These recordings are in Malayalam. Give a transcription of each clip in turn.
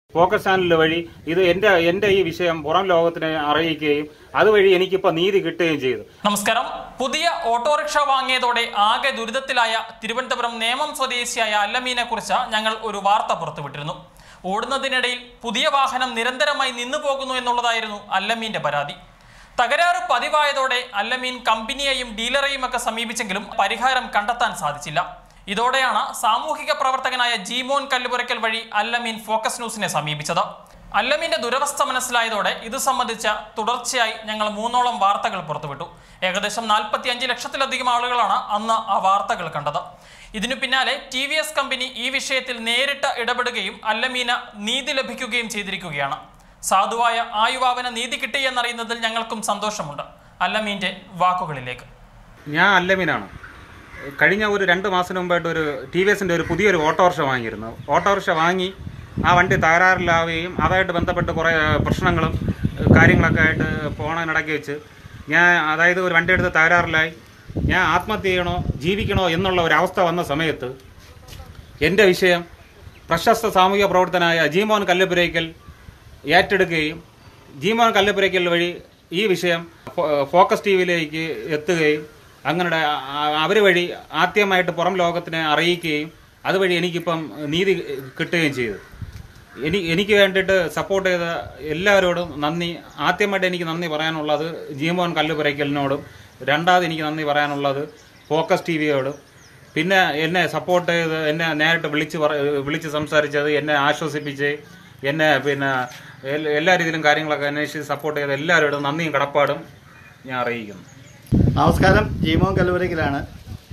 ഫോക്കസ് ചാനൽ വഴി ഇത് എന്റെ എന്റെ ഈ വിഷയം പുറം ലോകത്തിനെ അറിയിക്കുകയും അതുവഴി എനിക്കിപ്പോ നീതി കിട്ടുകയും ചെയ്തു നമസ്കാരം പുതിയ ഓട്ടോറിക്ഷ വാങ്ങിയതോടെ ആകെ ദുരിതത്തിലായ തിരുവനന്തപുരം നേമം സ്വദേശിയായ അല്ലമീനെ കുറിച്ച് ഞങ്ങൾ ഒരു വാർത്ത പുറത്തുവിട്ടിരുന്നു ഓടുന്നതിനിടയിൽ പുതിയ വാഹനം നിരന്തരമായി നിന്നു പോകുന്നു എന്നുള്ളതായിരുന്നു അല്ലമീന്റെ പരാതി തകരാറ് പതിവായതോടെ അല്ലമീൻ കമ്പനിയെയും ഡീലറെയും ഒക്കെ സമീപിച്ചെങ്കിലും പരിഹാരം കണ്ടെത്താൻ സാധിച്ചില്ല ഇതോടെയാണ് സാമൂഹിക പ്രവർത്തകനായ ജീമോൻ കല്ലുപുരയ്ക്കൽ വഴി അല്ലമീൻ ഫോക്കസ് ന്യൂസിനെ സമീപിച്ചത് അല്ലമീന്റെ ദുരവസ്ഥ മനസ്സിലായതോടെ ഇത് സംബന്ധിച്ച തുടർച്ചയായി ഞങ്ങൾ മൂന്നോളം വാർത്തകൾ പുറത്തുവിട്ടു ഏകദേശം നാൽപ്പത്തി അഞ്ച് ലക്ഷത്തിലധികം ആളുകളാണ് അന്ന് ആ വാർത്തകൾ കണ്ടത് ഇതിനു പിന്നാലെ ടി വി എസ് കമ്പനി ഈ വിഷയത്തിൽ നേരിട്ട് ഇടപെടുകയും അല്ലമീന നീതി ലഭിക്കുകയും ചെയ്തിരിക്കുകയാണ് സാധുവായ ആ യുവാവിന് നീതി കിട്ടിയെന്നറിയുന്നതിൽ ഞങ്ങൾക്കും സന്തോഷമുണ്ട് അല്ലമീന്റെ വാക്കുകളിലേക്ക് ഞാൻ അല്ലമീനാണ് കഴിഞ്ഞ ഒരു രണ്ട് മാസം മുമ്പായിട്ട് ഒരു ടി വി എസിന്റെ ഒരു പുതിയൊരു ഓട്ടോറിക്ഷ വാങ്ങിയിരുന്നു ഓട്ടോറിക്ഷ വാങ്ങി ആ വണ്ടി തകരാറിലാവുകയും അതുമായിട്ട് ബന്ധപ്പെട്ട് കുറേ പ്രശ്നങ്ങളും ഏഹ്, കാര്യങ്ങളൊക്കെ ആയിട്ട് പോണതിനിടയ്ക്ക് വെച്ച് ഞാൻ അതായത് ഒരു വണ്ടി എടുത്ത് തകരാറിലായി ഞാൻ ആത്മഹത്യ ചെയ്യണോ ജീവിക്കണോ എന്നുള്ള ഒരു അവസ്ഥ വന്ന സമയത്ത് എൻ്റെ വിഷയം പ്രശസ്ത സാമൂഹിക പ്രവർത്തനായ ജീമോൻ കല്ലുപുരയ്ക്കൽ ഏറ്റെടുക്കുകയും ജീമോൻ കല്ലുപുരയ്ക്കൽ വഴി ഈ വിഷയം ഫോ- ഫോക്കസ് ടി വിയിലേക്ക് എത്തുകയും അങ്ങനെ അവർ വഴി ആദ്യമായിട്ട് പുറം ലോകത്തിനെ അറിയിക്കുകയും അതുവഴി എനിക്കിപ്പം നീതി കിട്ടുകയും ചെയ്തു എനി എനിക്ക് വേണ്ടിയിട്ട് സപ്പോർട്ട് ചെയ്ത എല്ലാവരോടും നന്ദി ആദ്യമായിട്ട് എനിക്ക് നന്ദി പറയാനുള്ളത് ജീമോൻ കല്ലുപുരയ്ക്കലിനോടും രണ്ടാമത് എനിക്ക് നന്ദി പറയാനുള്ളത് ഫോക്കസ് ടി വിയോടും പിന്നെ എന്നെ സപ്പോർട്ട് ചെയ്ത് എന്നെ നേരിട്ട് വിളിച്ച് പറ വിളിച്ച് സംസാരിച്ചത് എന്നെ ആശ്വസിപ്പിച്ച് എന്നെ പിന്നെ എൽ- എല്ലാ രീതിയിലും കാര്യങ്ങളൊക്കെ അന്വേഷിച്ച് സപ്പോർട്ട് ചെയ്ത എല്ലാവരോടും നന്ദിയും കടപ്പാടും ഞാൻ അറിയിക്കുന്നു നമസ്കാരം ജീമോൻ കല്ലുപുരയ്ക്കലാണ്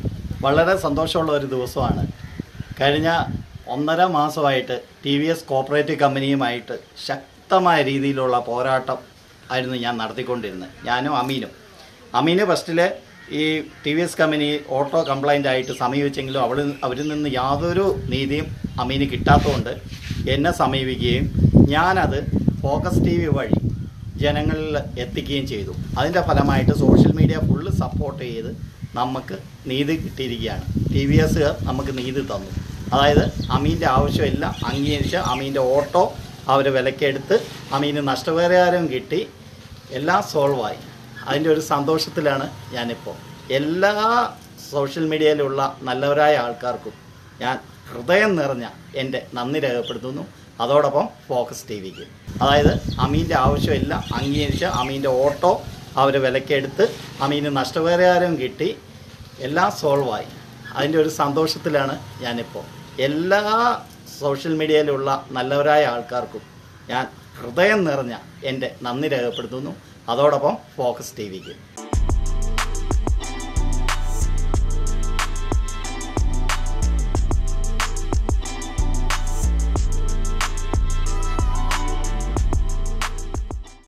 വളരെ സന്തോഷമുള്ള ഒരു ദിവസമാണ് കഴിഞ്ഞ ഒന്നര മാസമായിട്ട് ടി വി എസ് കോപ്പറേറ്റീവ് കമ്പനിയുമായിട്ട് ശക്തമായ രീതിയിലുള്ള പോരാട്ടം ആയിരുന്നു ഞാൻ നടത്തിക്കൊണ്ടിരുന്നത് ഞാനും അമീനും അമീന് ഫസ്റ്റിൽ ഈ T V S company auto complaint ആയിട്ട് സമീപിച്ചെങ്കിലും അവിടെ അവരിൽ നിന്ന് യാതൊരു നീതിയും അമീന് കിട്ടാത്തതുകൊണ്ട് എന്നെ സമീപിക്കുകയും ഞാനത് ഫോക്കസ് ടി വി വഴി ജനങ്ങളിൽ എത്തിക്കുകയും ചെയ്തു അതിൻ്റെ ഫലമായിട്ട് സോഷ്യൽ മീഡിയ ഫുള്ള് സപ്പോർട്ട് ചെയ്ത് നമുക്ക് നീതി കിട്ടിയിരിക്കുകയാണ് ടി വി എസ് നമുക്ക് നീതി തന്നു അതായത് അമീൻ്റെ ആവശ്യമില്ല അംഗീകരിച്ച് അമീൻ്റെ ഓട്ടോ അവർ വിലക്കെടുത്ത് അമീന് നഷ്ടപരിഹാരം കിട്ടി എല്ലാം സോൾവായി അതിൻ്റെ ഒരു സന്തോഷത്തിലാണ് ഞാനിപ്പോൾ എല്ലാ സോഷ്യൽ മീഡിയയിലുള്ള നല്ലവരായ ആൾക്കാർക്കും ഞാൻ ഹൃദയം നിറഞ്ഞ എൻ്റെ നന്ദി രേഖപ്പെടുത്തുന്നു അതോടൊപ്പം ഫോക്കസ് ടി വിക്ക് അതായത് അമീൻ്റെ ആവശ്യമില്ല അംഗീകരിച്ച് അമീൻ്റെ ഓട്ടോ അവർ വിലക്കെടുത്ത് അമീന് നഷ്ടപരിഹാരം കിട്ടി എല്ലാം സോൾവായി അതിൻ്റെ ഒരു സന്തോഷത്തിലാണ് ഞാനിപ്പോൾ എല്ലാ സോഷ്യൽ മീഡിയയിലുള്ള നല്ലവരായ ആൾക്കാർക്കും ഞാൻ ഹൃദയം നിറഞ്ഞ എൻ്റെ നന്ദി രേഖപ്പെടുത്തുന്നു അതോടൊപ്പം ഫോക്കസ് ടി വിക്ക്